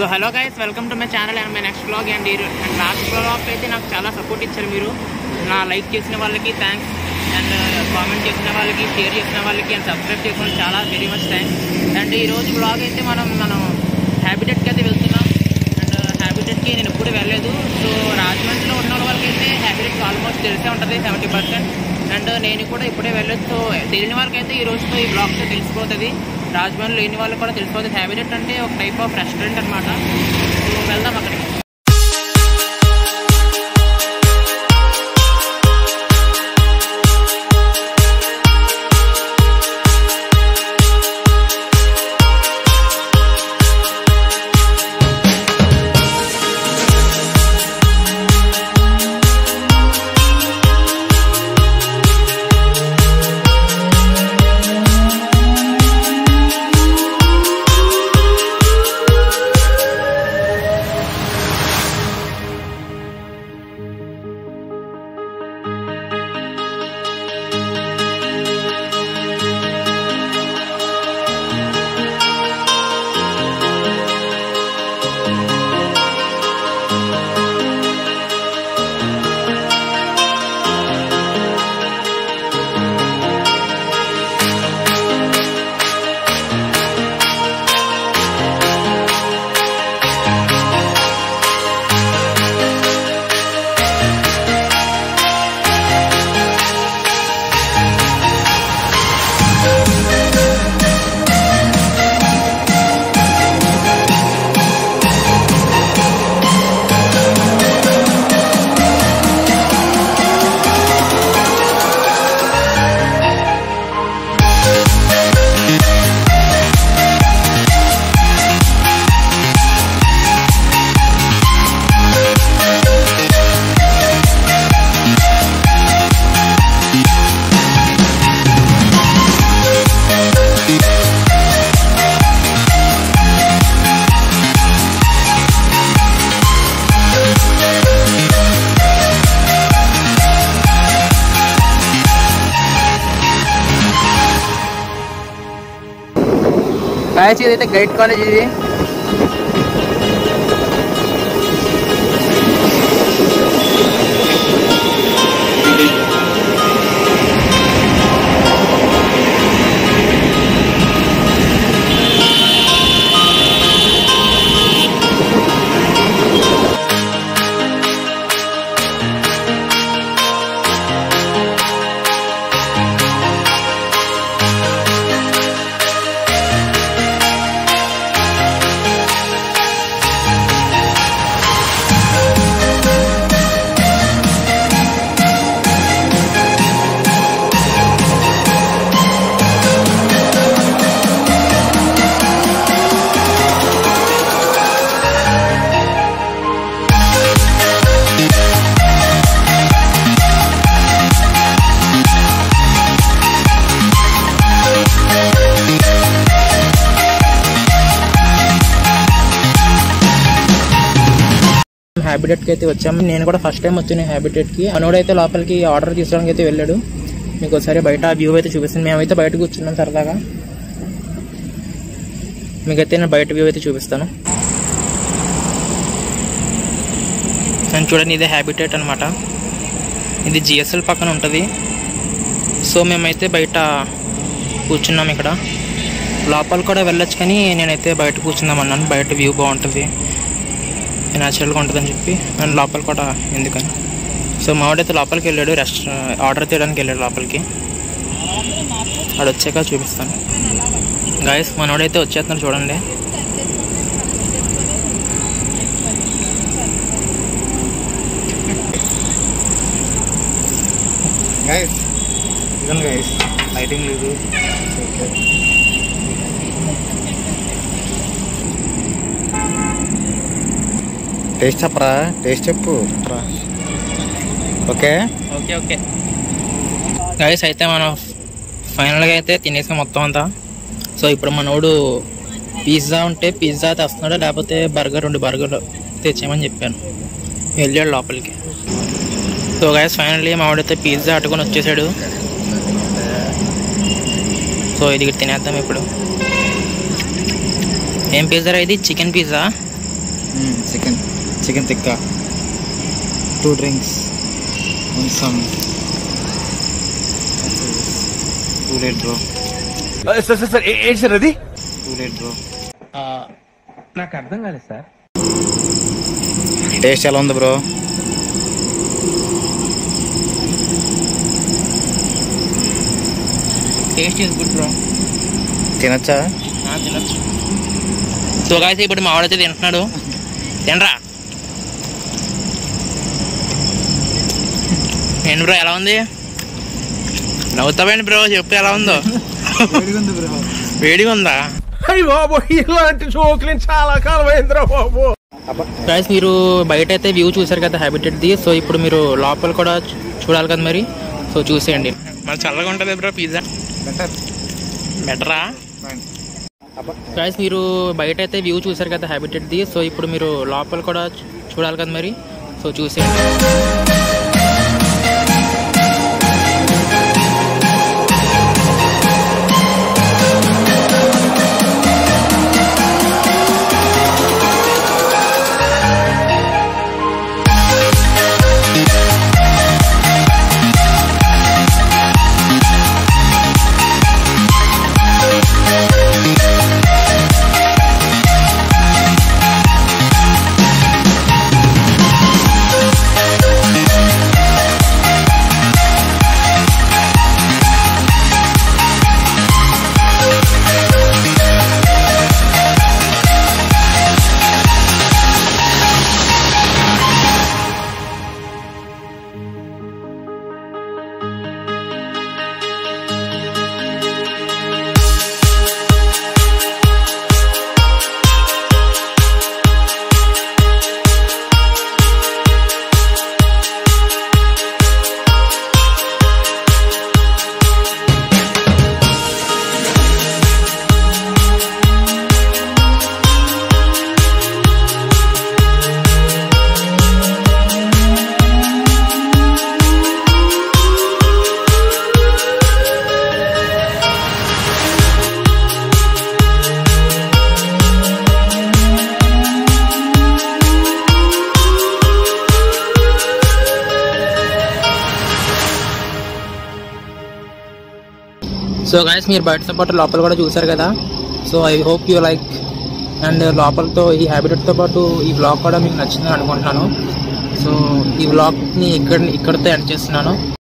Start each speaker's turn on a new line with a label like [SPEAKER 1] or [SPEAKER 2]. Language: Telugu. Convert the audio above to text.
[SPEAKER 1] So hello guys welcome to my channel and my next vlog and and last vlog అయితే నాకు చాలా సపోర్ట్ ఇచ్చారు మీరు నా లైక్ చేసిన వాళ్ళకి థ్యాంక్స్ అండ్ కామెంట్ చేసిన వాళ్ళకి షేర్ చేసిన వాళ్ళకి అండ్ సబ్స్క్రైబ్ చేసిన వాళ్ళకి చాలా వెరీ మచ్ థ్యాంక్స్ అండ్ ఈరోజు బ్లాగ్ అయితే మనం మనం హ్యాబిటెట్కి అయితే వెళ్తున్నాం అండ్ హ్యాబిటెట్కి నేను ఎప్పుడు వెళ్ళలేదు సో రాజమండ్రిలో ఉన్న వాళ్ళకి అయితే హ్యాబిటెట్ ఆల్మోస్ట్ తెలిసే ఉంటుంది సెవెంటీ పర్సెంట్ అండ్ నేను కూడా ఇప్పుడే వెళ్ళొచ్చు సో తెలియని వాళ్ళకి అయితే ఈ రోజుతో ఈ బ్లాగ్తో తెలిసిపోతుంది రాజమండ్రి లేని వాళ్ళకి కూడా తెలిసిపోతుంది హ్యాబిటెట్ అంటే ఒక టైప్ ఆఫ్ రెస్టారెంట్ అనమాట సో వెళ్దాం అక్కడికి కాయచి ఇదైతే గైడ్ కాలేజ్ ఇది హ్యాబిటెట్కి అయితే వచ్చాము నేను కూడా ఫస్ట్ టైం వచ్చాను హ్యాబిటెట్కి మనోడైతే లోపలికి ఆర్డర్ తీసుకోవడానికి అయితే వెళ్ళాడు మీకు ఒకసారి బయట వ్యూ అయితే చూపిస్తాను మేమైతే బయట కూర్చున్నాం సరదాగా మీకైతే నేను బయట వ్యూ అయితే చూపిస్తాను నేను చూడండి ఇదే హ్యాబిటేట్ అనమాట ఇది జిఎస్ఎల్ పక్కన ఉంటుంది సో మేమైతే బయట కూర్చున్నాం ఇక్కడ లోపల కూడా వెళ్ళొచ్చు కానీ నేనైతే బయట కూర్చుందాం అన్నాను బయట వ్యూ బాగుంటుంది న్యాచురల్గా ఉంటుందని చెప్పి అండ్ లోపల కూడా ఎందుకని సో మావాడైతే లోపలికి వెళ్ళాడు రెస్ట్ ఆర్డర్ తీయడానికి వెళ్ళాడు లోపలికి ఆడు వచ్చాక చూపిస్తాను గాయస్ మనోడైతే వచ్చేస్తున్నాడు చూడండి
[SPEAKER 2] గైస్ ఇదండి గైస్ లైటింగ్ లేదు ఓకే టేస్ట్ చెప్పరా టేస్ట్ చెప్పు రా. ఓకే
[SPEAKER 1] ఓకే ఓకే గాయస్ అయితే మనం ఫైనల్గా అయితే తినేసాం మొత్తం అంతా సో ఇప్పుడు మనోడు పిజ్జా ఉంటే పిజ్జా తెస్తున్నాడు లేకపోతే బర్గర్ రెండు బర్గర్ తెచ్చేయమని చెప్పాను వెళ్ళాడు లోపలికి సో గాయస్ ఫైనల్లీ మావాడైతే పిజ్జా అట్టుకొని వచ్చేసాడు సో ఇది ఇక్కడ తినేద్దాం ఇప్పుడు ఏం పిజ్జా ఇది chicken pizza
[SPEAKER 2] chicken chicken tikka two drinks some too late bro
[SPEAKER 3] sir sir sir ఏంటి సార్ అది
[SPEAKER 2] టూ లేట్ బ్రో
[SPEAKER 3] నాకు అర్థం కాలేదు సార్
[SPEAKER 2] టేస్ట్ ఎలా ఉంది bro
[SPEAKER 1] taste is good bro
[SPEAKER 2] తినచ్చా
[SPEAKER 1] తినచ్చు సో గాయస్ ఇప్పుడు మా వాడైతే తింటున్నాడు తినరా ఏంటి బ్రో ఎలా ఉంది నవ్వుతావేంటి బ్రో చెప్పు ఎలా ఉందో
[SPEAKER 2] ఉంది బ్రో
[SPEAKER 1] వేడిగా ఉందా
[SPEAKER 3] అయ్యి బాబు ఇలాంటి జోకులు చాలా కాలం అయిందిరా బాబు
[SPEAKER 1] గాయస్ మీరు బయట అయితే వ్యూ చూసారు కదా హ్యాబిటెడ్ది సో ఇప్పుడు మీరు లోపల కూడా చూ- చూడాలి కదా మరి సో చూసేయండి మరి చల్లగా ఉంటుంది బ్రో పిజ్జా
[SPEAKER 2] బెటర్
[SPEAKER 1] బెటరా గాయస్ మీరు బయట అయితే వ్యూ చూసారు కదా హ్యాబిటెడ్ది సో ఇప్పుడు మీరు లోపల కూడా చూ- చూడాలి కదా మరి సో చూసేయండి సో గాయస్ మీరు బయటతో పాటు లోపల కూడా చూసారు కదా so I hope you like and లోపలతో ఈ హ్యాబిటెట్తో పాటు ఈ బ్లాగ్ కూడా మీకు నచ్చిందని అనుకుంటున్నాను సో ఈ బ్లాగ్ని ఇక్కడ ఇక్కడితో ఎండ్ చేస్తున్నాను